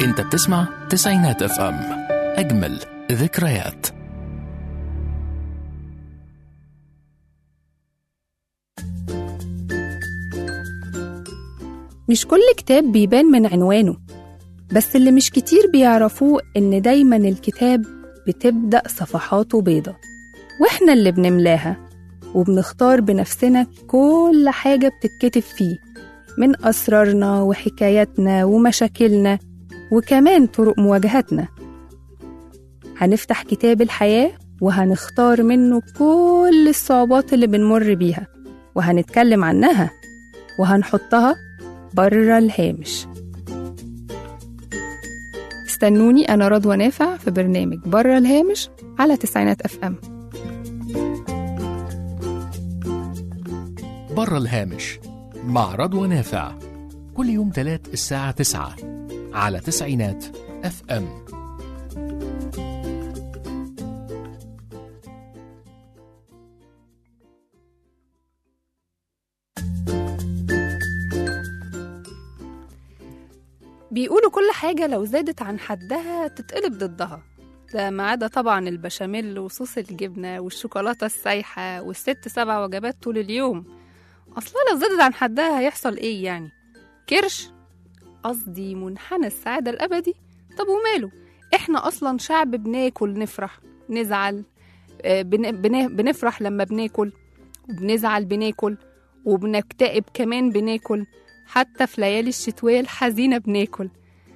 انت بتسمع تسعينات اف ام اجمل ذكريات مش كل كتاب بيبان من عنوانه بس اللي مش كتير بيعرفوه إن دايما الكتاب بتبدأ صفحاته بيضة وإحنا اللي بنملاها وبنختار بنفسنا كل حاجة بتتكتب فيه من أسرارنا وحكاياتنا ومشاكلنا وكمان طرق مواجهتنا هنفتح كتاب الحياة وهنختار منه كل الصعوبات اللي بنمر بيها وهنتكلم عنها وهنحطها بره الهامش استنوني أنا رضوى نافع في برنامج بره الهامش على تسعينات أف أم بره الهامش مع رضوى نافع كل يوم تلات الساعة تسعة على تسعينات اف ام بيقولوا كل حاجة لو زادت عن حدها تتقلب ضدها ده ما عدا طبعا البشاميل وصوص الجبنة والشوكولاتة السايحة والست سبع وجبات طول اليوم أصلا لو زادت عن حدها هيحصل إيه يعني؟ كرش؟ قصدي منحنى السعادة الأبدي؟ طب وماله؟ إحنا أصلا شعب بناكل نفرح نزعل آه، بن- بن- بنفرح لما بناكل وبنزعل بناكل وبنكتئب كمان بناكل حتى في ليالي الشتوية الحزينة بناكل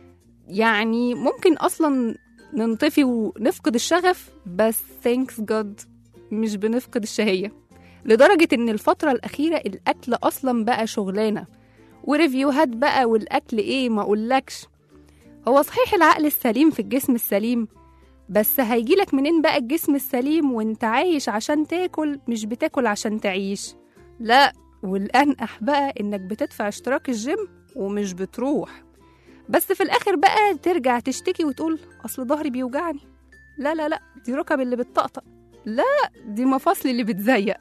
يعني ممكن أصلا ننطفي ونفقد الشغف بس thanks God مش بنفقد الشهية لدرجة إن الفترة الأخيرة الأكل أصلا بقى شغلانة وريفيوهات بقى والأكل إيه ما أقولكش هو صحيح العقل السليم في الجسم السليم بس هيجيلك منين بقى الجسم السليم وانت عايش عشان تاكل مش بتاكل عشان تعيش لا والأنقح بقى إنك بتدفع اشتراك الجيم ومش بتروح بس في الآخر بقى ترجع تشتكي وتقول أصل ظهري بيوجعني لا لا لا دي ركب اللي بتطقطق لا دي مفاصلي اللي بتزيق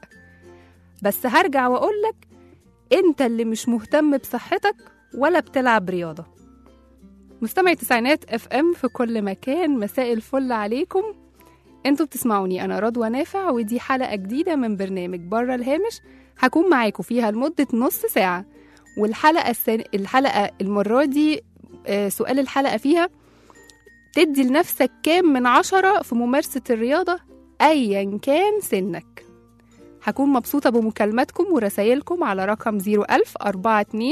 بس هرجع وأقولك أنت اللي مش مهتم بصحتك ولا بتلعب رياضة مستمعي تسعينات اف ام في كل مكان مساء الفل عليكم انتوا بتسمعوني انا رضوى نافع ودي حلقة جديدة من برنامج بره الهامش هكون معاكم فيها لمدة نص ساعة والحلقة السن... الحلقة المرة دي آه، سؤال الحلقة فيها تدي لنفسك كام من عشرة في ممارسة الرياضة أيا كان سنك هكون مبسوطة بمكالماتكم ورسايلكم على رقم 01000 42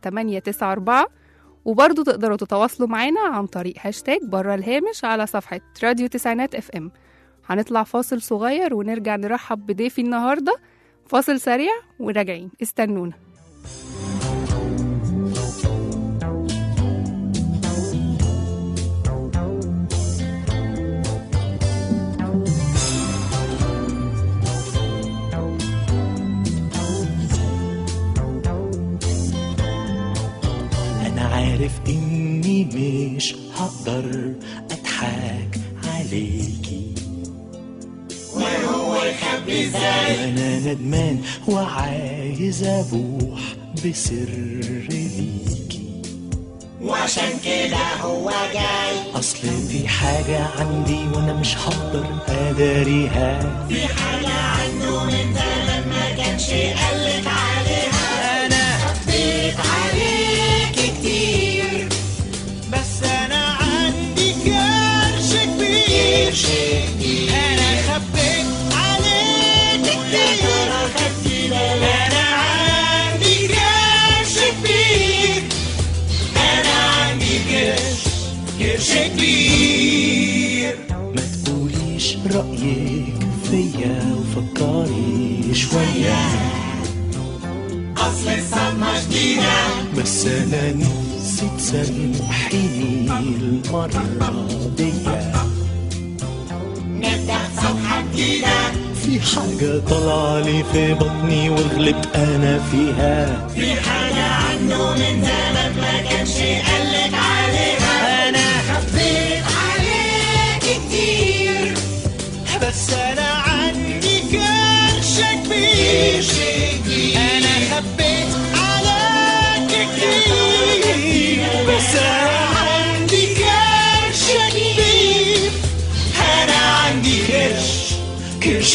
7894 وبرضه تقدروا تتواصلوا معانا عن طريق هاشتاج بره الهامش على صفحة راديو تسعينات اف ام هنطلع فاصل صغير ونرجع نرحب بضيفي النهارده فاصل سريع وراجعين استنونا أنا عارف إني مش هقدر أضحك عليكي وهو يخبي ازاي أنا ندمان وعايز أبوح بسر ليكي وعشان كده هو جاي أصل في حاجة عندي وأنا مش هقدر أداريها في حاجة عنده من زمان ما كانش قالك عليها أنا حبيت عليك كتير بس انا عندي كرش كبير انا خبيت عليك كتير انا عندي كرش كبير انا عندي كرش كرش كبير ما تقوليش رأيك فيا وفكري شوية أصل الصدمة جديدة بس أنا نسيت سامحيني المرة دي نبدأ صفحة جديدة في حاجة طالعة لي في بطني وغلبت أنا فيها في حاجة عنده من زمان ما كانش قالك عليها أنا خبيت عليك كتير بس أنا عندي كرش كبير أنا خبيت عليك كتير بس أنا عندي كرش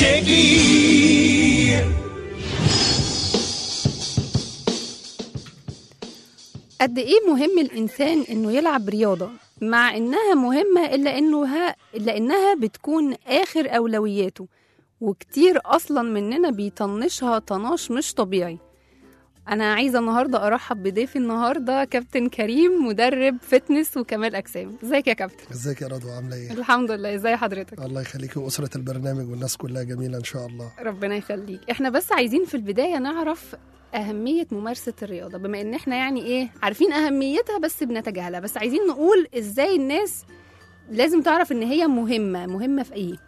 شقيق قد ايه مهم الانسان انه يلعب رياضه مع انها مهمه الا انه ها الا انها بتكون اخر اولوياته وكتير اصلا مننا بيطنشها طناش مش طبيعي انا عايزه النهارده ارحب بضيفي النهارده كابتن كريم مدرب فتنس وكمال اجسام ازيك يا كابتن ازيك يا رضوى عامله ايه؟ الحمد لله ازي حضرتك الله يخليكي واسره البرنامج والناس كلها جميله ان شاء الله ربنا يخليك احنا بس عايزين في البدايه نعرف أهمية ممارسة الرياضة بما إن إحنا يعني إيه عارفين أهميتها بس بنتجاهلها بس عايزين نقول إزاي الناس لازم تعرف إن هي مهمة مهمة في إيه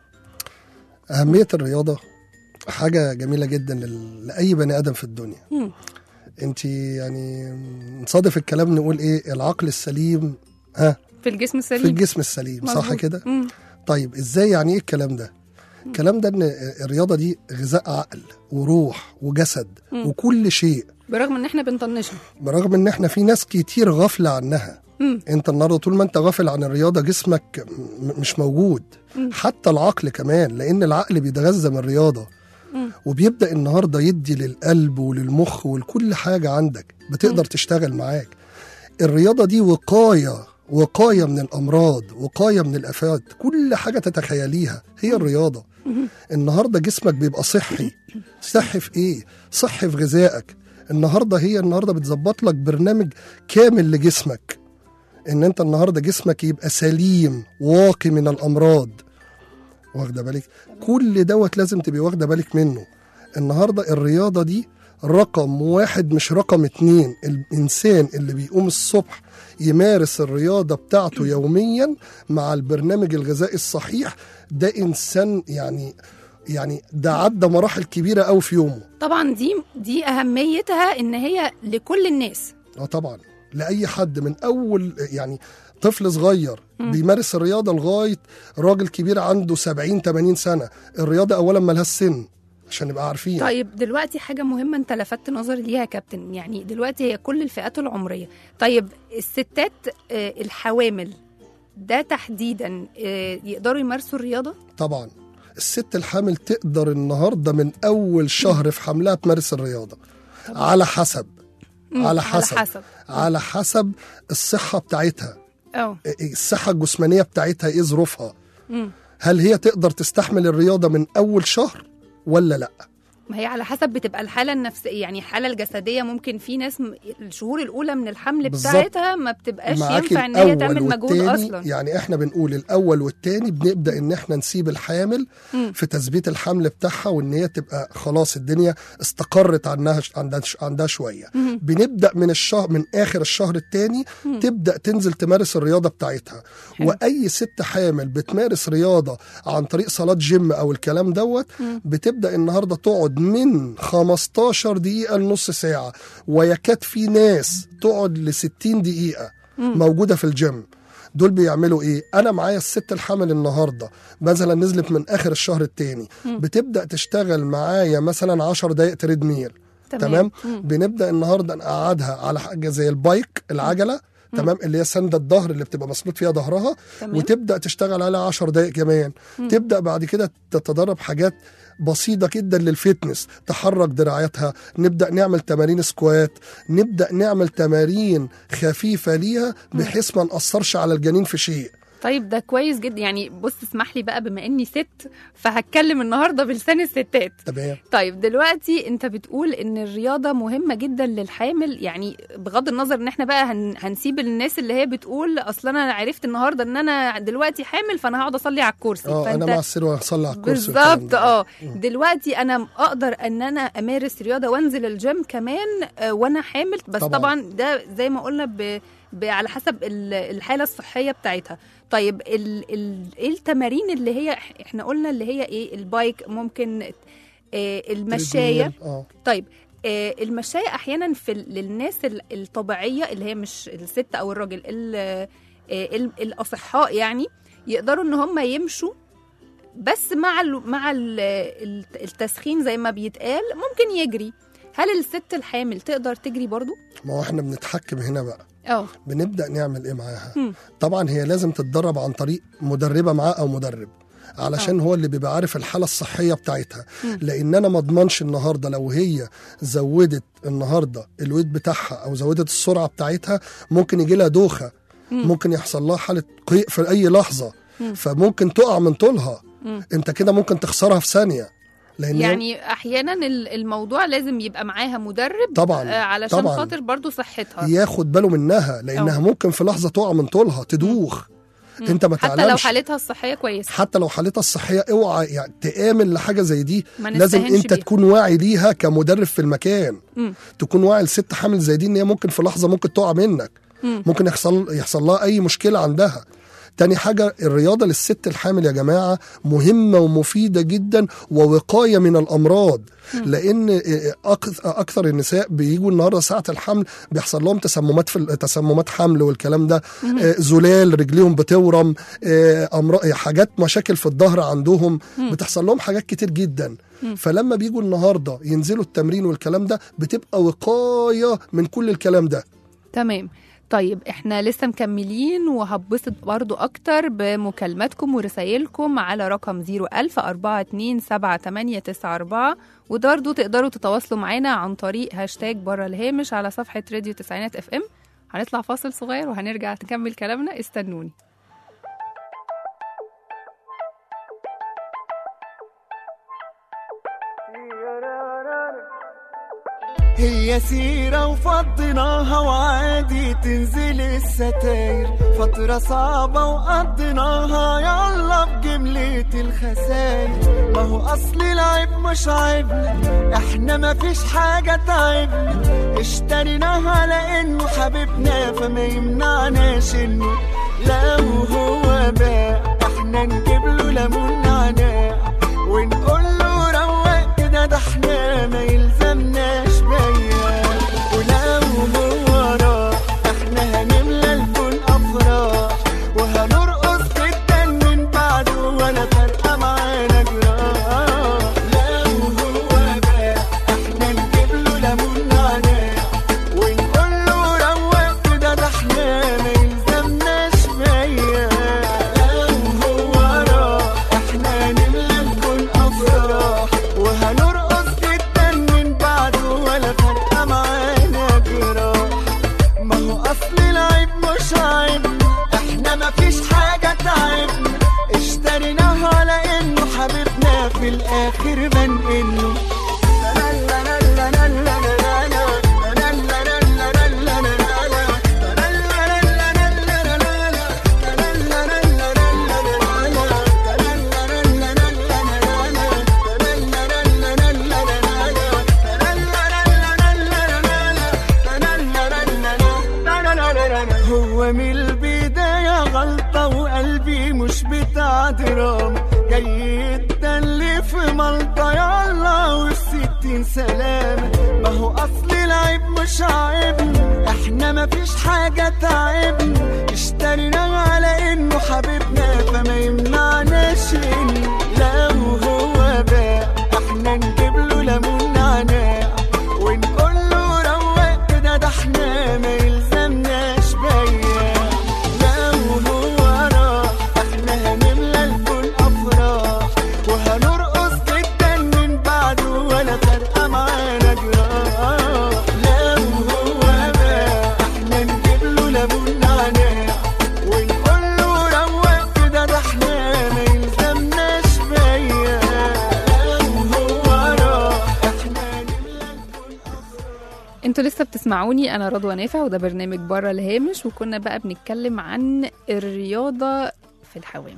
اهميه الرياضه حاجه جميله جدا لل- لاي بني ادم في الدنيا مم. انت يعني نصادف الكلام نقول ايه العقل السليم ها في الجسم السليم في الجسم السليم صح مظبوط. كده مم. طيب ازاي يعني ايه الكلام ده الكلام ده ان الرياضه دي غذاء عقل وروح وجسد مم. وكل شيء برغم إن إحنا بنطنشها برغم ان احنا في ناس كتير غافله عنها مم. انت النهارده طول ما انت غافل عن الرياضه جسمك م- مش موجود مم. حتى العقل كمان لان العقل بيتغذى من الرياضه مم. وبيبدا النهارده يدي للقلب وللمخ ولكل حاجه عندك بتقدر تشتغل معاك الرياضه دي وقايه وقايه من الامراض وقايه من الافات كل حاجه تتخيليها هي الرياضه النهارده جسمك بيبقى صحي صحي في ايه صحي في غذائك النهارده هي النهارده بتظبط لك برنامج كامل لجسمك ان انت النهارده جسمك يبقى سليم واقي من الامراض واخده بالك كل دوت لازم تبقي واخده بالك منه النهارده الرياضه دي رقم واحد مش رقم اتنين الانسان اللي بيقوم الصبح يمارس الرياضه بتاعته يوميا مع البرنامج الغذائي الصحيح ده انسان يعني يعني ده عدى مراحل كبيره قوي في يومه طبعا دي دي أهميتها إن هي لكل الناس اه طبعا لاي حد من اول يعني طفل صغير بيمارس الرياضه لغايه راجل كبير عنده 70 80 سنه الرياضه اولا ملهاش سن عشان نبقى عارفين طيب دلوقتي حاجة مهمة أنت لفتت نظري ليها يا كابتن يعني دلوقتي هي كل الفئات العمرية طيب الستات آه، الحوامل ده تحديدا آه، يقدروا يمارسوا الرياضة طبعا الست الحامل تقدر النهارده من اول شهر في حملها تمارس الرياضه على حسب مم، على حسب على حسب على حسب الصحه بتاعتها اه الصحه الجسمانيه بتاعتها ايه ظروفها مم. هل هي تقدر تستحمل الرياضه من اول شهر ولا لا ما هي على حسب بتبقى الحالة النفسية يعني الحالة الجسدية ممكن في ناس م- الشهور الأولى من الحمل بالظبط. بتاعتها ما بتبقاش معاك ينفع إن هي الأول تعمل مجهود والتاني أصلا يعني احنا بنقول الاول والتاني بنبدا ان احنا نسيب الحامل مم. في تثبيت الحمل بتاعها وان هي تبقى خلاص الدنيا استقرت عنها عندها عندها شويه مم. بنبدا من الشهر من اخر الشهر التاني مم. تبدا تنزل تمارس الرياضه بتاعتها حلو. واي ست حامل بتمارس رياضه عن طريق صلاه جيم او الكلام دوت مم. بتبدا النهارده تقعد من 15 دقيقه لنص ساعه ويكاد في ناس تقعد ل 60 دقيقه مم. موجوده في الجيم دول بيعملوا ايه انا معايا الست الحامل النهارده مثلا نزلت من اخر الشهر التاني مم. بتبدا تشتغل معايا مثلا 10 دقائق تريد ميل تمام مم. بنبدا النهارده نقعدها على حاجه زي البايك العجله تمام اللي هي سند الظهر اللي بتبقى مسنود فيها ظهرها تمام. وتبدا تشتغل عليها 10 دقائق كمان تبدا بعد كده تتدرب حاجات بسيطة جدا للفتنس تحرك دراعاتها نبدأ نعمل تمارين سكوات نبدأ نعمل تمارين خفيفة ليها بحيث ما نأثرش على الجنين في شيء طيب ده كويس جدا يعني بص اسمح لي بقى بما اني ست فهتكلم النهارده بلسان الستات تمام طيب دلوقتي انت بتقول ان الرياضه مهمه جدا للحامل يعني بغض النظر ان احنا بقى هن هنسيب الناس اللي هي بتقول اصل انا عرفت النهارده ان انا دلوقتي حامل فانا هقعد اصلي على الكرسي اه انا مع السير وهصلي على الكرسي والكلام بالظبط ده. اه دلوقتي انا اقدر ان انا امارس رياضه وانزل الجيم كمان آه، وانا حامل بس طبعا, طبعاً. طبعا ده زي ما قلنا ب... ب... على حسب ال- الحاله الصحيه بتاعتها طيب ال... ال... ايه التمارين اللي هي إح- احنا قلنا اللي هي ايه البايك ممكن آه، المشايه تريدميل، اه طيب آه، المشاية احيانا في ال- للناس ال- الطبيعيه اللي هي مش الست او الراجل ال- آه، ال- الاصحاء يعني يقدروا ان هم يمشوا بس مع ال مع ال التسخين زي ما بيتقال ممكن يجري هل الست الحامل تقدر تجري برضو؟ ما هو احنا بنتحكم هنا بقى اه بنبدا نعمل ايه معاها مم. طبعا هي لازم تتدرب عن طريق مدربه معاه او مدرب علشان هو اللي بيبقى عارف الحاله الصحيه بتاعتها لان انا ما اضمنش النهارده لو هي زودت النهارده الويت بتاعها او زودت السرعه بتاعتها ممكن يجي لها دوخه ممكن يحصل لها حاله قيء في اي لحظه فممكن تقع من طولها انت كده ممكن تخسرها في ثانيه لان يعني احيانا ال- الموضوع لازم يبقى معاها مدرب طبعاً، آه، علشان طبعاً. خاطر برضو صحتها ياخد باله منها لانها أو. ممكن في لحظه تقع من طولها تدوخ انت ما حتى لو تعلمش حالتها الصحيه كويسه حتى لو حالتها الصحيه اوعى يعني تآمن لحاجه زي دي ما لازم نستهنش انت بيها. تكون واعي ليها كمدرب في المكان مم. تكون واعي لست حامل زي دي ان هي ممكن في لحظه ممكن تقع منك مم. ممكن يحصل يحصل لها اي مشكله عندها تاني حاجة الرياضة للست الحامل يا جماعة مهمة ومفيدة جدا ووقاية من الأمراض لأن أك- أكثر النساء بيجوا النهاردة ساعة الحمل بيحصل لهم تسممات في ال- تسممات حمل والكلام ده آه، زلال رجليهم بتورم آه، أمراض حاجات مشاكل في الظهر عندهم بتحصل لهم حاجات كتير جدا فلما بيجوا النهاردة ينزلوا التمرين والكلام ده بتبقى وقاية من كل الكلام ده تمام طيب احنا لسه مكملين وهبسط برضو اكتر بمكالماتكم ورسايلكم على رقم 01000 427 وبرضو تقدروا تتواصلوا معانا عن طريق هاشتاج بره الهامش على صفحة راديو تسعينات اف ام هنطلع فاصل صغير وهنرجع نكمل كلامنا استنوني هي سيرة وفضيناها وعادي تنزل الستاير فترة صعبة وقضيناها يلا بجملة الخساير ما هو أصل العيب مش عيبنا احنا ما فيش حاجة تعبنا اشتريناها لأنه حبيبنا فما يمنعناش انه لو هو باع احنا نجيب له ليمون نعناع ونقول له روق كده ده احنا ما يلزمناش بيا ولو هو راح احنا هنملى الكون افراح وهنرقص جدا من بعده ولا فارقه معانا جراح لو هو باع احنا نجيب له ليمون نعناع ونقول له روق كده ده احنا ما يلزمناش بيا لو هو راح احنا نملى الكون افراح وهنرقص جدا من بعده ولا فارقه معانا جراح ما هو اصل العيب مش عيبنا احنا ما فيش حاجه تعبنا اشتريناها لانه حبيبنا في الاخر بنقله هو من البداية غلطة وقلبي مش بتاع دراما جاي يتدلي في ملطة يلا والستين سلامة ما هو أصل العيب مش عيبنا احنا ما فيش حاجة تعبنا اشتريناه على انه حبيبنا فما يمنعناش انه لو هو باع احنا نجيب له ليمون نعناع ونقول له روق كده ده احنا ما يلزمناش بيا لو هو راح احنا هنملى الكون افراح وهنرقص جدا من بعده ولا فارقه معانا جراح لو هو باع احنا نجيب له ليمون نعناع ونقول له روق كده ده احنا ما يلزمناش بيا لو هو راح احنا نملى الكون انتوا لسه بتسمعوني انا رضوى نافع وده برنامج بره الهامش وكنا بقى بنتكلم عن الرياضه في الحوامل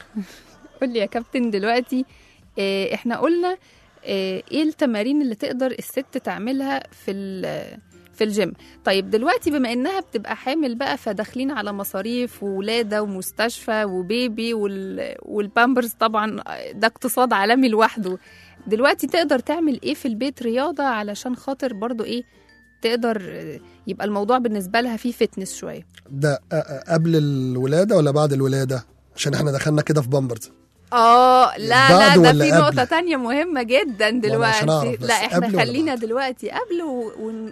قول لي يا كابتن دلوقتي اه احنا قلنا اه ايه التمارين اللي تقدر الست تعملها في ال- في الجيم طيب دلوقتي بما انها بتبقى حامل بقى فداخلين على مصاريف وولاده ومستشفى وبيبي وال... والبامبرز طبعا ده اقتصاد عالمي لوحده دلوقتي تقدر تعمل ايه في البيت رياضه علشان خاطر برضو ايه تقدر آه، يبقى الموضوع بالنسبه لها فيه فتنس شويه ده أ- أ- قبل الولادة ولا بعد الولادة عشان احنا دخلنا كده في بامبرز اه لا بعد لا ده ولا في قبل؟ نقطة تانية مهمة جدا عشان دلوقتي أعرف بس، لا احنا قبل ولا خلينا دلوقتي قبل و... ون...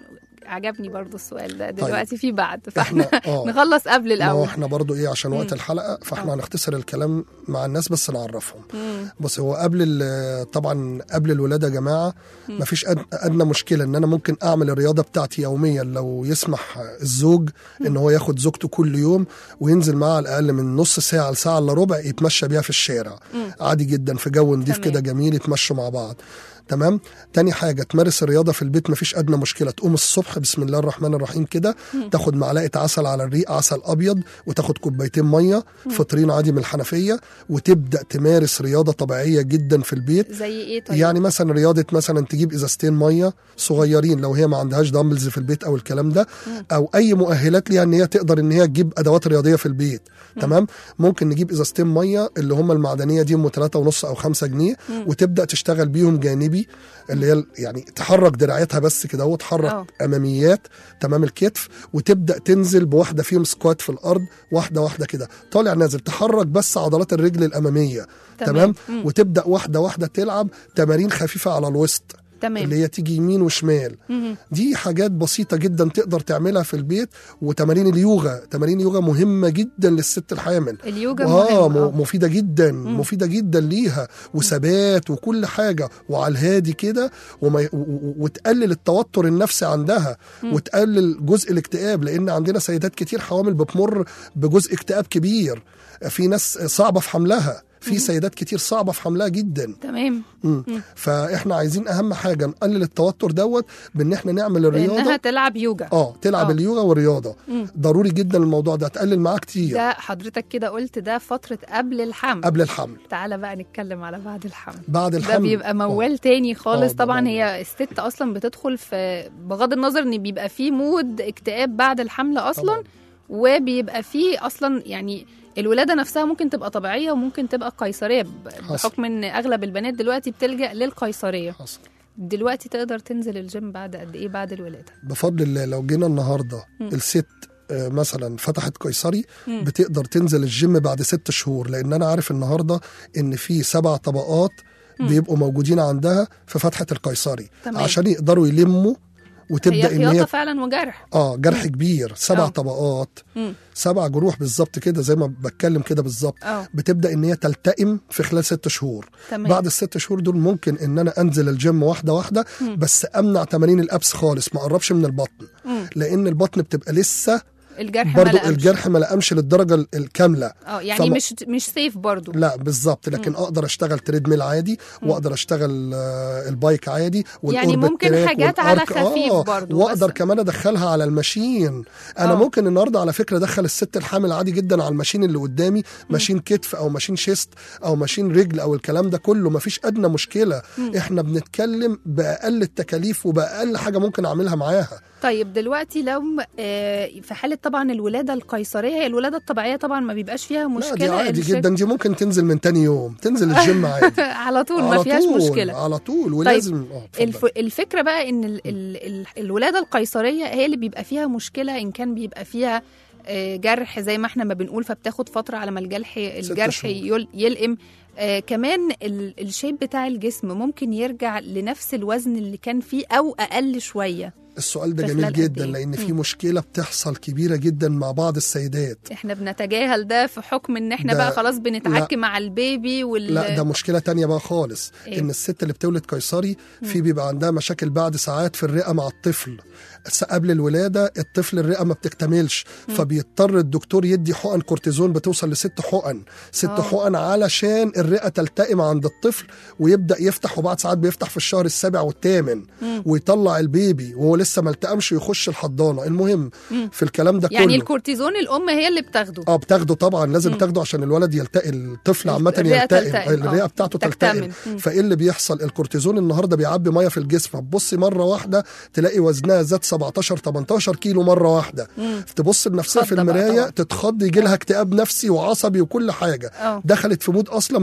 عجبني برضو السؤال ده دلوقتي في بعد احنا فاحنا اه نخلص قبل ما هو الاول احنا برضو ايه عشان وقت مم. الحلقه فاحنا آه. هنختصر الكلام مع الناس بس نعرفهم مم. بص هو قبل ال- طبعا قبل الولاده يا جماعه مم. مفيش أد- ادنى مشكله ان انا ممكن اعمل الرياضه بتاعتي يوميا لو يسمح الزوج ان هو ياخد زوجته كل يوم وينزل معاها على الاقل من نص ساعه لساعه الا ربع يتمشى بيها في الشارع مم. عادي جدا في جو نضيف تمام. كده جميل يتمشوا مع بعض تمام تاني حاجة تمارس الرياضة في البيت مفيش أدنى مشكلة تقوم الصبح بسم الله الرحمن الرحيم كده تاخد معلقة عسل على الريق عسل أبيض وتاخد كوبايتين مية فطرين عادي من الحنفية وتبدأ تمارس رياضة طبيعية جدا في البيت زي ايه طيب يعني مثلا رياضه مثلا تجيب ازازتين ميه صغيرين لو هي ما عندهاش دامبلز في البيت او الكلام ده او اي مؤهلات ليها ان هي تقدر ان هي تجيب ادوات رياضيه في البيت تمام ممكن نجيب ازازتين ميه اللي هم المعدنيه دي ام 3 ونص او 5 جنيه وتبدا تشتغل بيهم جانبي اللي هي ال- يعني تحرك دراعاتها بس كده اهو تحرك آه. اماميات تمام الكتف وتبدا تنزل بواحده فيهم سكوات في الارض واحده واحده كده طالع نازل تحرك بس عضلات الرجل الاماميه تمام. تمام, مم. وتبدا واحده واحده تلعب تمارين خفيفه على الوسط تمام اللي هي تيجي يمين وشمال مم. دي حاجات بسيطة جدا تقدر تعملها في البيت وتمارين اليوغا تمارين اليوغا مهمة جدا للست الحامل اليوجا اه مهم م- مفيدة جدا مفيدة جدا ليها وثبات وكل حاجة وعلى الهادي كده وما ي- و- و- وتقلل التوتر النفسي عندها وتقلل جزء الاكتئاب لان عندنا سيدات كتير حوامل بتمر بجزء اكتئاب كبير في ناس صعبة في حملها في سيدات كتير صعبة في حملها جدا تمام مم. فاحنا عايزين اهم حاجه نقلل التوتر دوت بان احنا نعمل الرياضه بانها تلعب يوجا اه تلعب آه. اليوغا والرياضه مم. ضروري جدا الموضوع ده هتقلل معاه كتير ده حضرتك كده قلت ده فترة قبل الحمل قبل الحمل تعالى بقى نتكلم على بعد الحمل بعد ده الحمل بيبقى موال تاني خالص آه، ده طبعا موال. هي الست اصلا بتدخل في بغض النظر ان بيبقى فيه مود اكتئاب بعد الحمل اصلا طبعاً. وبيبقى فيه اصلا يعني الولاده نفسها ممكن تبقى طبيعيه وممكن تبقى قيصريه ب- حصل. بحكم ان اغلب البنات دلوقتي بتلجا للقيصريه حصل. دلوقتي تقدر تنزل الجيم بعد قد ايه بعد الولاده بفضل الله لو جينا النهارده مم. الست آه، مثلا فتحت قيصري مم. بتقدر تنزل الجيم بعد ست شهور لان انا عارف النهارده ان في سبع طبقات بيبقوا موجودين عندها في فتحه القيصري تمام. عشان يقدروا يلموا هي وتبدا ان خياطه هي فعلا وجرح اه جرح كبير سبع آه. طبقات مم. سبع جروح بالظبط كده زي ما بتكلم كده بالظبط اه بتبدا ان هي تلتئم في خلال ست شهور تمام بعد الست شهور دول ممكن ان انا انزل الجيم واحده واحده مم. بس امنع تمارين الابس خالص ما اقربش من البطن مم. لان البطن بتبقى لسه الجرح برضو ما لقمش. الجرح ما لقمش للدرجه ال- الكامله اه يعني فما- مش مش سيف برضو لا بالظبط لكن اقدر اشتغل تريد ميل عادي واقدر اشتغل آه، البايك عادي يعني والأوربت ممكن تراك حاجات على والأرك. خفيف آه برضو، واقدر بس- كمان ادخلها على الماشين انا آه. ممكن النهارده على فكره ادخل الست الحامل عادي جدا على الماشين اللي قدامي ماشين كتف او ماشين شيست او ماشين رجل او الكلام ده كله مفيش ادنى مشكله احنا بنتكلم باقل التكاليف وباقل حاجه ممكن اعملها معاها طيب دلوقتي لو آه، في حاله طبعا الولاده القيصريه هي الولاده الطبيعيه طبعا ما بيبقاش فيها لا مشكله دي عادي الشك- جدا دي ممكن تنزل من تاني يوم تنزل الجيم عادي على طول ما على فيهاش طول مشكله على طول ولازم اه اتفضل. الف... الفكره بقى ان ال... ال... ال... الولاده القيصريه هي اللي بيبقى فيها مشكله ان كان بيبقى فيها آه، جرح زي ما احنا ما بنقول فبتاخد فتره على ما الجرح الجرح شهور. يل... يلئم آه كمان ال... الشيب بتاع الجسم ممكن يرجع لنفس الوزن اللي كان فيه او اقل شويه السؤال ده في جميل خلال قد جدا إيه؟ لان في مم. مشكله بتحصل كبيره جدا مع بعض السيدات احنا بنتجاهل ده في حكم ان احنا ده- بقى خلاص بنتعك مع البيبي وال لا ده مشكله تانية بقى خالص إيه؟ ان الست اللي بتولد قيصري في بيبقى عندها مشاكل بعد ساعات في الرئه مع الطفل س- قبل الولاده الطفل الرئه ما بتكتملش فبيضطر الدكتور يدي حقن كورتيزون بتوصل لست حقن ست آه. حقن علشان الرئه تلتئم عند الطفل ويبدا يفتح وبعد ساعات بيفتح في الشهر السابع والثامن ويطلع البيبي وهو لسه ما التئمش ويخش الحضانه المهم في الكلام ده يعني كله الكورتيزون الام هي اللي بتاخده اه بتاخده طبعا لازم تاخده عشان الولد يلتقي الطفل عامه الرئة يلتقي تلتئم، الرئه آه، بتاعته تكتمل. تلتئم مم. فايه اللي بيحصل الكورتيزون النهارده بيعبي ميه في الجسم فتبصي مره واحده تلاقي وزنها زاد 17 18 كيلو مره واحده تبص لنفسها في خضة بقى المرايه طبعا. تتخض يجي لها اكتئاب نفسي وعصبي وكل حاجه اه دخلت في مود اصلا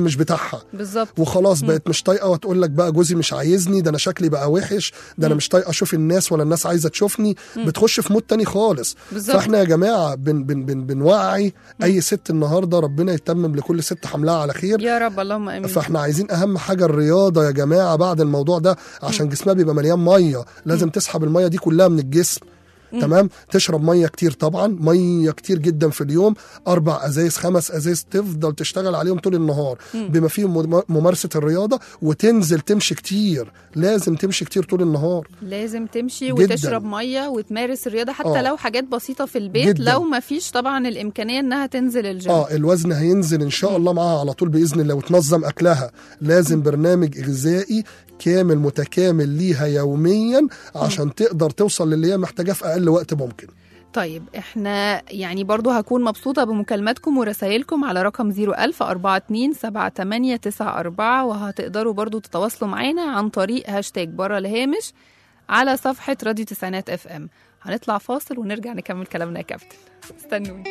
مش بتاعها بالظبط وخلاص بقت مش طايقه وتقول لك بقى جوزي مش عايزني ده انا شكلي بقى وحش ده انا مش طايقه اشوف الناس ولا الناس عايزه تشوفني بتخش في مود تاني خالص بالظبط. فاحنا يا جماعه بن بن بن بنوعي اي ست النهارده ربنا يتمم لكل ست حملها على خير يا رب اللهم امين فاحنا عايزين اهم حاجه الرياضه يا جماعه بعد الموضوع ده عشان جسمها بيبقى مليان ميه لازم تسحب الميه دي كلها من الجسم تمام تشرب ميه كتير طبعا ميه كتير جدا في اليوم اربع ازايز خمس ازايز تفضل تشتغل عليهم طول النهار بما فيهم مم- ممارسه الرياضه وتنزل تمشي كتير لازم تمشي كتير طول النهار لازم تمشي جداً. وتشرب ميه وتمارس الرياضه حتى آه. لو حاجات بسيطه في البيت جداً. لو ما فيش طبعا الامكانيه انها تنزل الجيم اه الوزن هينزل ان شاء الله معاها على طول باذن الله وتنظم اكلها لازم برنامج غذائي كامل متكامل ليها يوميا عشان تقدر توصل للي هي محتاجاه في اقل وقت ممكن طيب احنا يعني برضو هكون مبسوطة بمكالماتكم ورسائلكم على رقم 01000 42 7894 وهتقدروا برضو تتواصلوا معانا عن طريق هاشتاج برا الهامش على صفحة راديو تسعينات اف ام هنطلع فاصل ونرجع نكمل كلامنا يا كابتن استنوني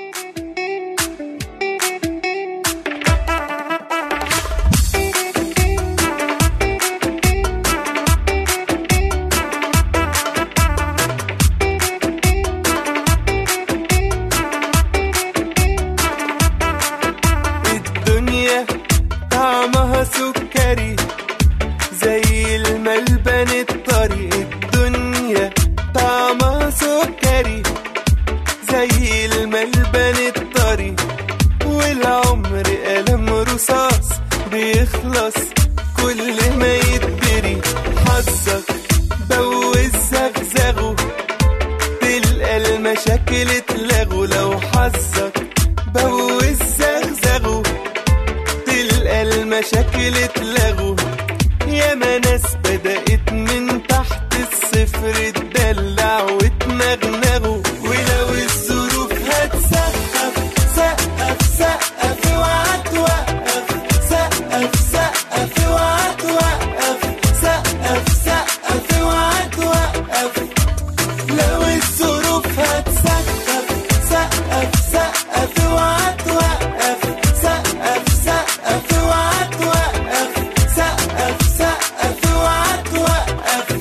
الدنيا طعمها سكري زي الملبن الطري الدنيا طعمها سكري زي الملبن الطري والعمر قلم رصاص بيخلص كل ما يتبري حظك بوز زغزغه تلقى المشاكل اتلغوا لو حظك بوز زغزغه تلقى المشاكل اتلغوا ياما ناس بدأت من تحت الصفر تدلع وتنغنغوا ولو الظروف هتسقف سقف سقف اوعى توقف سقف سقف اوعى توقف سقف سقف اوعى توقف لو الظروف هتسقف سقف سقف اوعى توقف سقف سقف اوعى توقف سقف سقف اوعى توقف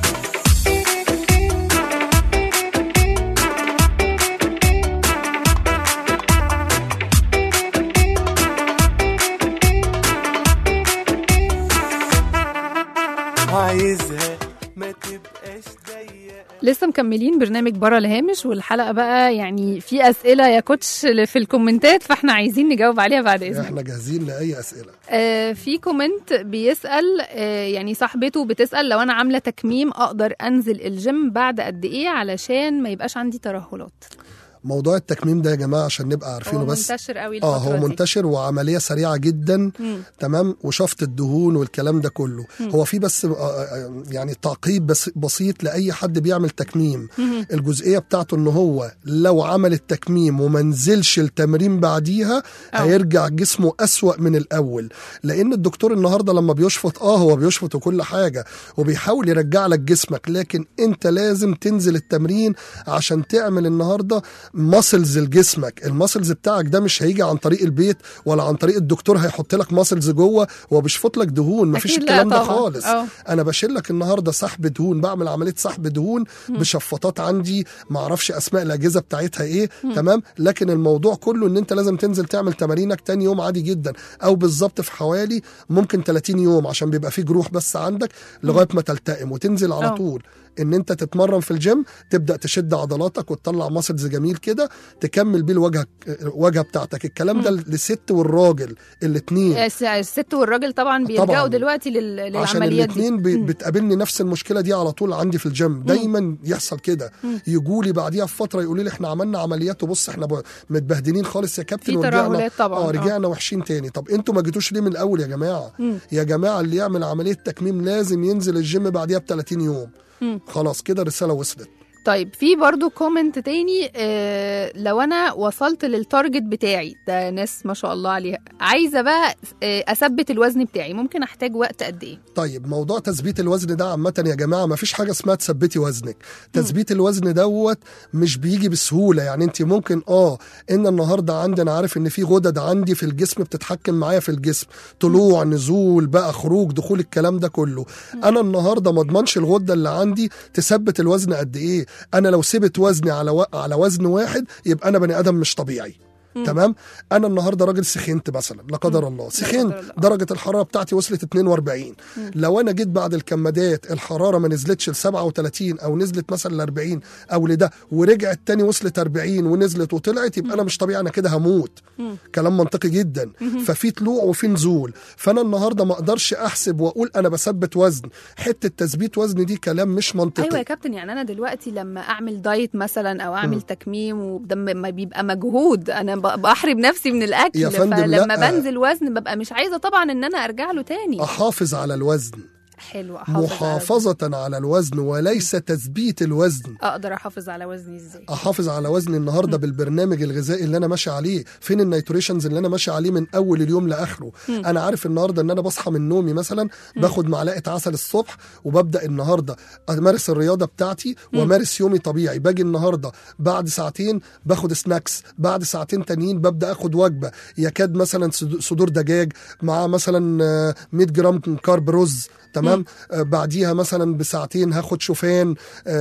عايزها ما تبقاش ضيقة لسه مكملين برنامج برا الهامش والحلقة بقى يعني في أسئلة يا كوتش في الكومنتات فاحنا عايزين نجاوب عليها بعد إذنك احنا جاهزين لاي اسئله آه، في كومنت بيسأل آه، يعني صاحبته بتسأل لو أنا عاملة تكميم أقدر أنزل الجيم بعد قد إيه علشان ما يبقاش عندي ترهلات موضوع التكميم ده يا جماعه عشان نبقى عارفينه هو بس منتشر قوي الفترة اه هو دي. منتشر وعمليه سريعه جدا مم. تمام وشفط الدهون والكلام ده كله هو في بس آه، آه، يعني تعقيب بس بسيط لاي حد بيعمل تكميم الجزئيه بتاعته ان هو لو عمل التكميم وما نزلش التمرين بعديها أو. هيرجع جسمه اسوا من الاول لان الدكتور النهارده لما بيشفط اه هو بيشفط وكل حاجه وبيحاول يرجع لك جسمك لكن انت لازم تنزل التمرين عشان تعمل النهارده ماسلز لجسمك الماسلز بتاعك ده مش هيجي عن طريق البيت ولا عن طريق الدكتور هيحط لك ماسلز جوه وبيشفط لك دهون مفيش أكيد لا الكلام ده طبعاً. خالص أه. انا بشيل لك النهارده سحب دهون بعمل عمليه سحب دهون بشفاطات عندي ما اعرفش اسماء الاجهزه بتاعتها ايه تمام لكن الموضوع كله ان انت لازم تنزل تعمل تمارينك تاني يوم عادي جدا او بالظبط في حوالي ممكن 30 يوم عشان بيبقى فيه جروح بس عندك لغايه ما تلتئم وتنزل على أه. طول ان انت تتمرن في الجيم تبدا تشد عضلاتك وتطلع ماسلز جميل كده تكمل بيه الوجهه الوجهه بتاعتك الكلام ده للست والراجل الاثنين الس- الست والراجل طبعا بيلجأوا طبعاً. دلوقتي لل- عشان للعمليات دي الاثنين بتقابلني نفس المشكله دي على طول عندي في الجيم دايما يحصل كده يجوا لي بعديها بفتره يقولوا لي احنا عملنا عمليات وبص احنا ب- متبهدلين خالص يا كابتن في ورجعنا ترهلات طبعاً، اه آه. رجعنا وحشين تاني طب انتوا ما جيتوش ليه من الاول يا جماعه يا جماعه اللي يعمل عمليه تكميم لازم ينزل الجيم بعديها ب 30 يوم خلاص كده الرساله وصلت طيب في برضو كومنت تاني آه لو انا وصلت للتارجت بتاعي ده ناس ما شاء الله عليها عايزه بقى آه اثبت الوزن بتاعي ممكن احتاج وقت قد ايه طيب موضوع تثبيت الوزن ده عامة يا جماعة ما فيش حاجة اسمها تثبتي وزنك تثبيت الوزن دوت مش بيجي بسهولة يعني انت ممكن اه ان النهاردة عندي انا عارف ان في غدد عندي في الجسم بتتحكم معايا في الجسم طلوع نزول بقى خروج دخول الكلام ده كله انا النهاردة ما اضمنش الغدة اللي عندي تثبت الوزن قد ايه انا لو سبت وزني على و... على وزن واحد يبقى انا بني ادم مش طبيعي تمام انا النهارده راجل سخنت مثلا لا قدر الله سخنت الله. درجه الحراره بتاعتي وصلت 42 لو انا جيت بعد الكمادات الحراره ما نزلتش ل 37 او نزلت مثلا ل 40 او لده ورجعت تاني وصلت 40 ونزلت وطلعت يبقى انا مش طبيعي انا كده هموت كلام منطقي جدا ففي طلوع وفي نزول فانا النهارده ما اقدرش احسب واقول انا بثبت وزن حته تثبيت وزن دي كلام مش منطقي ايوه يا كابتن يعني انا دلوقتي لما اعمل دايت مثلا او اعمل تكميم وده ما بيبقى مجهود انا ب- بحرم نفسي من الاكل يا فندم، فلما لأ. بنزل وزن ببقى مش عايزه طبعا ان انا ارجع له تاني احافظ على الوزن حلو احافظ على محافظه على الوزن وليس تثبيت الوزن اقدر احافظ على وزني ازاي احافظ على وزني النهارده بالبرنامج الغذائي اللي انا ماشي عليه فين النيتريشنز اللي انا ماشي عليه من اول اليوم لاخره انا عارف النهارده ان انا بصحى من نومي مثلا باخد معلقه عسل الصبح وببدا النهارده امارس الرياضه بتاعتي وامارس يومي طبيعي باجي النهارده بعد ساعتين باخد سناكس بعد ساعتين تانيين ببدا اخد وجبه يكاد مثلا صد- صدور دجاج مع مثلا آه، 100 جرام كارب رز تمام آه بعديها مثلا بساعتين هاخد شوفان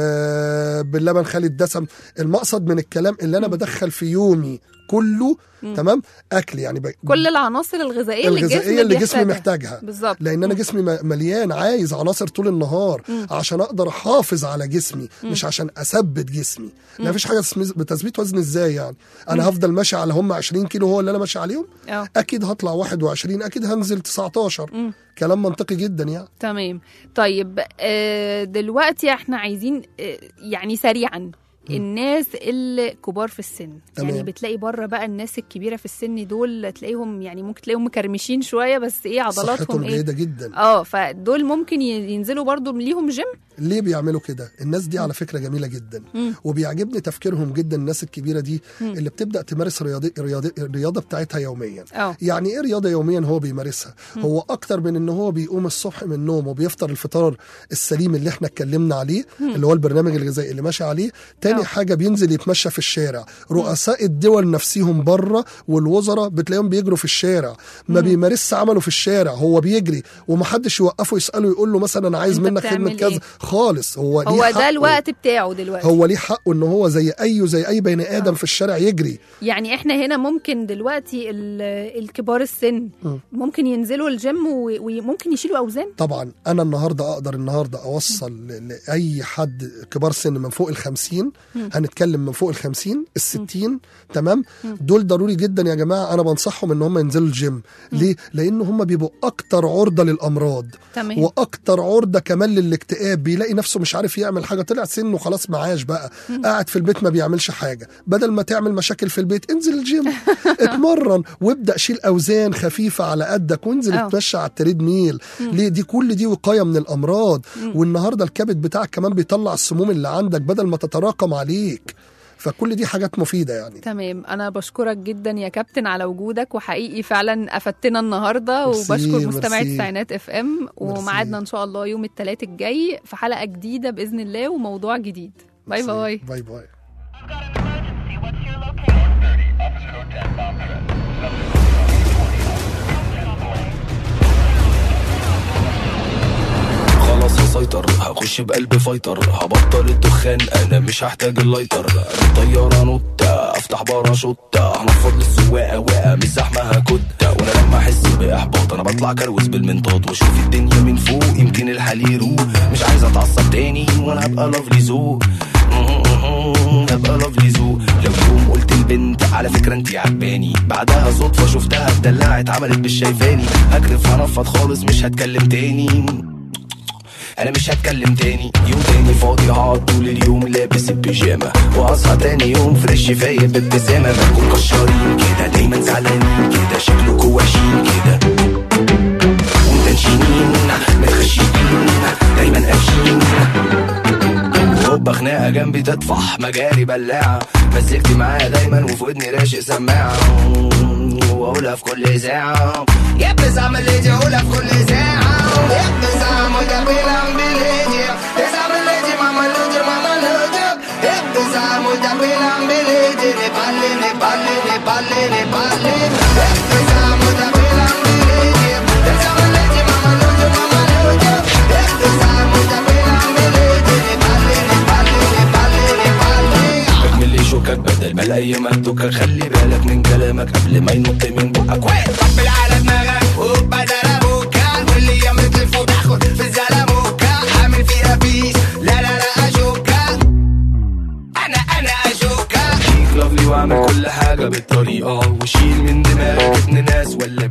آه باللبن خالي الدسم المقصد من الكلام اللي انا بدخل في يومي كله تمام اكل يعني ب... كل العناصر الغذائيه اللي الجسم الغذائيه اللي جسمي بيحتاجها. محتاجها بالظبط لان انا جسمي م- مليان عايز عناصر طول النهار عشان اقدر احافظ على جسمي مش عشان اثبت جسمي ما فيش حاجه اسمها بتثبيت وزن ازاي يعني انا هفضل ماشي على هم 20 كيلو هو اللي انا ماشي عليهم اه اكيد هطلع 21 اكيد هنزل 19 كلام منطقي جدا يعني تمام طيب آه، دلوقتي احنا عايزين آه، يعني سريعا الناس اللي كبار في السن تمام. يعني بتلاقي بره بقى الناس الكبيره في السن دول تلاقيهم يعني ممكن تلاقيهم مكرمشين شويه بس ايه عضلاتهم صحتهم ايه جيده جدا اه فدول ممكن ي- ينزلوا برضو ليهم جيم ليه بيعملوا كده الناس دي على فكره جميله جدا مم. وبيعجبني تفكيرهم جدا الناس الكبيره دي اللي بتبدا تمارس رياضي رياضي الرياضه بتاعتها يوميا اه يعني ايه رياضه يوميا هو بيمارسها هو اكتر من ان هو بيقوم الصبح من النوم وبيفطر الفطار السليم اللي احنا اتكلمنا عليه اللي هو البرنامج الغذائي اللي ماشي عليه تاني آه. حاجه بينزل يتمشى في الشارع رؤساء الدول نفسهم بره والوزراء بتلاقيهم بيجروا في الشارع ما بيمارسش عمله في الشارع هو بيجري ومحدش يوقفه يساله يقول له مثلا انا عايز أنت منك خدمه بتعمل كذا إيه؟ خالص هو ليه هو حقه. ده الوقت بتاعه دلوقتي هو ليه حقه ان هو زي ايه زي اي بني ادم في الشارع يجري يعني احنا هنا ممكن دلوقتي ال- الكبار السن مم. ممكن ينزلوا الجيم و- وممكن يشيلوا اوزان طبعا انا النهارده اقدر النهارده اوصل ل- لاي حد كبار سن من فوق ال 50 هنتكلم من فوق ال 50 ال 60 تمام دول ضروري جدا يا جماعه انا بنصحهم ان هم ينزلوا الجيم ليه لان هم بيبقوا اكتر عرضه للامراض تمام واكتر عرضه كمان للاكتئاب بيلاقي نفسه مش عارف يعمل حاجه طلع سنه خلاص معاش بقى قاعد في البيت ما بيعملش حاجه بدل ما تعمل مشاكل في البيت انزل الجيم اتمرن وابدا شيل اوزان خفيفه على قدك وانزل أه. اتمشى على التريد ميل ليه دي كل دي وقايه من الامراض والنهارده الكبد بتاعك كمان بيطلع السموم اللي عندك بدل ما تتراكم عليك فكل دي حاجات مفيده يعني تمام انا بشكرك جدا يا كابتن على وجودك وحقيقي فعلا افدتنا النهارده ميرسي، وبشكر مستمعي ميرسي. تسعينات اف ام وميعادنا ميرسي. ان شاء الله يوم الثلاث الجاي في حلقه جديده باذن الله وموضوع جديد باي باي باي باي خلاص هسيطر هخش بقلب فايتر هبطل الدخان انا مش هحتاج اللايتر الطيارة نط افتح باراشوت هنفض للسواقة واقع مش زحمة هكت وانا لما احس باحباط انا بطلع كروز بالمنطاد واشوف الدنيا من فوق يمكن الحال يروق مش عايز اتعصب تاني وانا هبقى لافلي زو هبقى لافلي زو لو يوم قلت البنت على فكرة انتي عجباني بعدها صدفة شفتها اتدلعت عملت مش شايفاني هكرف هنفض خالص مش هتكلم تاني انا مش هتكلم تاني يوم تاني فاضي هقعد طول اليوم لابس البيجامه واصحى تاني يوم فريش فايق بابتسامه بنكون كشارين كده دايما زعلانين كده شكلكوا وحشين كده ومتنشنين متخشبين دايما قافشين هوبا هوبا خناقة جنبي تطفح مجاري بلاعة مزجتي معايا دايما وفي ودني راشق سماعة واقولها في كل ساعة يا ابني زعمل ليجي اقولها في كل ساعة يا ابني زعمل ده بيلم بليجي زعمل ليجي ماما لوجي ماما لوجي يا ابني زعمل ده بيلم بليجي نبالي نبالي نبالي نبالي يا ابني زعمل ده بيلم بليجي زعمل ليجي ماما لوجي ماما لوجي يا ابني زعمل ده بيلم بليجي نبالي نبالي نبالي نبالي اكمل شوكك بدل ما الاقي مندوكك خلي بالك من كلامك قبل ما ينط من بقك وين طبل على دماغك وبدل ابوكا واللي يملك الفوق تاخد في الزلموكا عامل فيها بيس لا لا لا اشوكا انا انا اشوكا فيك لافلي واعمل كل حاجه بالطريقه وشيل من دماغك ابن ناس ولا